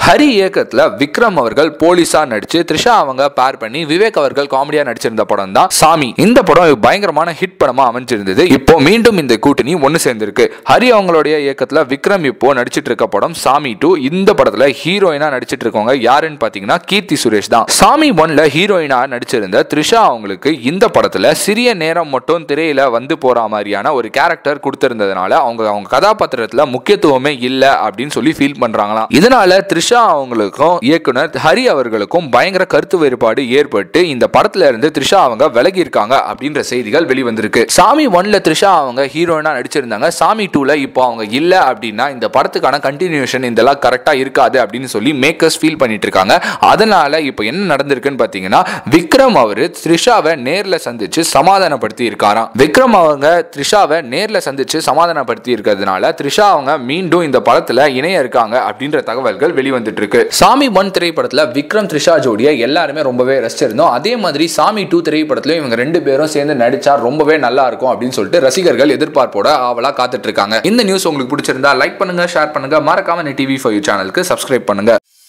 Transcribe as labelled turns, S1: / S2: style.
S1: ஹரி இயக்கத்துல விக்ரம் அவர்கள் போலீஸா நடிச்சு த்ரிஷா அவங்க பேர் பண்ணி விவேக் அவர்கள் காமெடியா நடிச்சிருந்த படம் தான் சாமி இந்த படம் பயங்கரமான ஹிட் படமா அமைஞ்சிருந்தது இப்போ மீண்டும் இந்த கூட்டணி ஒன்னு சேர்ந்திருக்கு ஹரி அவங்களுடைய இயக்கத்துல விக்ரம் இப்போ நடிச்சிட்டு இருக்க படம் சாமி டூ இந்த படத்துல ஹீரோயினா நடிச்சிட்டு இருக்கவங்க யாருன்னு பாத்தீங்கன்னா கீர்த்தி சுரேஷ் தான் சாமி ஒன்ல ஹீரோயினா நடிச்சிருந்த த்ரிஷா அவங்களுக்கு இந்த படத்துல சிறிய நேரம் மட்டும் திரையில வந்து போற மாதிரியான ஒரு கேரக்டர் கொடுத்திருந்ததுனால அவங்க அவங்க கதாபாத்திரத்துல முக்கியத்துவமே இல்ல அப்படின்னு சொல்லி ஃபீல் பண்றாங்களாம் இதனால த்ரிஷா அவங்களுக்கும் இயக்குனர் ஹரி அவர்களுக்கும் பயங்கர கருத்து வேறுபாடு ஏற்பட்டு இந்த படத்துல இருந்து த்ரிஷா அவங்க விலகி இருக்காங்க அப்படின்ற செய்திகள் வெளிவந்திருக்கு சாமி ஒன்ல த்ரிஷா அவங்க ஹீரோயினா நடிச்சிருந்தாங்க சாமி டூல இப்போ அவங்க இல்ல அப்படின்னா இந்த படத்துக்கான கண்டினியூஷன் இதெல்லாம் கரெக்டா இருக்காது அப்படின்னு சொல்லி மேக்கர்ஸ் ஃபீல் பண்ணிட்டு இருக்காங்க அதனால இப்போ என்ன நடந்திருக்குன்னு பாத்தீங்கன்னா விக்ரம் அவரு த்ரிஷாவை நேர்ல சந்திச்சு சமாதானப்படுத்தி இருக்காராம் விக்ரம் அவங்க த்ரிஷாவை நேர்ல சந்திச்சு சமாதானப்படுத்தி இருக்கிறதுனால த்ரிஷா அவங்க மீண்டும் இந்த படத்துல இணைய இருக்காங்க அப்படின்ற தகவல்கள் வெளிவந்துட்டு இருக்கு சாமி ஒன் திரைப்படத்துல விக்ரம் த்ரிஷா ஜோடியை எல்லாருமே ரொம்பவே ரசிச்சிருந்தோம் அதே மாதிரி சாமி டூ திரைப்படத்திலும் இவங்க ரெண்டு பேரும் சேர்ந்து நடிச்சா ரொம்பவே நல்லா இருக்கும் அப்படின்னு சொல்லிட்டு ரசிகர்கள் எதிர்பார்ப்போட ஆவலா காத்துட்டு இருக்காங்க இந்த நியூஸ் உங்களுக்கு பிடிச்சிருந்தா லைக் பண்ணுங்க ஷேர் பண்ணுங்க மறக்காம டிவி ஃபைவ் சேனலுக்கு சப்ஸ்கிரைப் பண்ணுங்க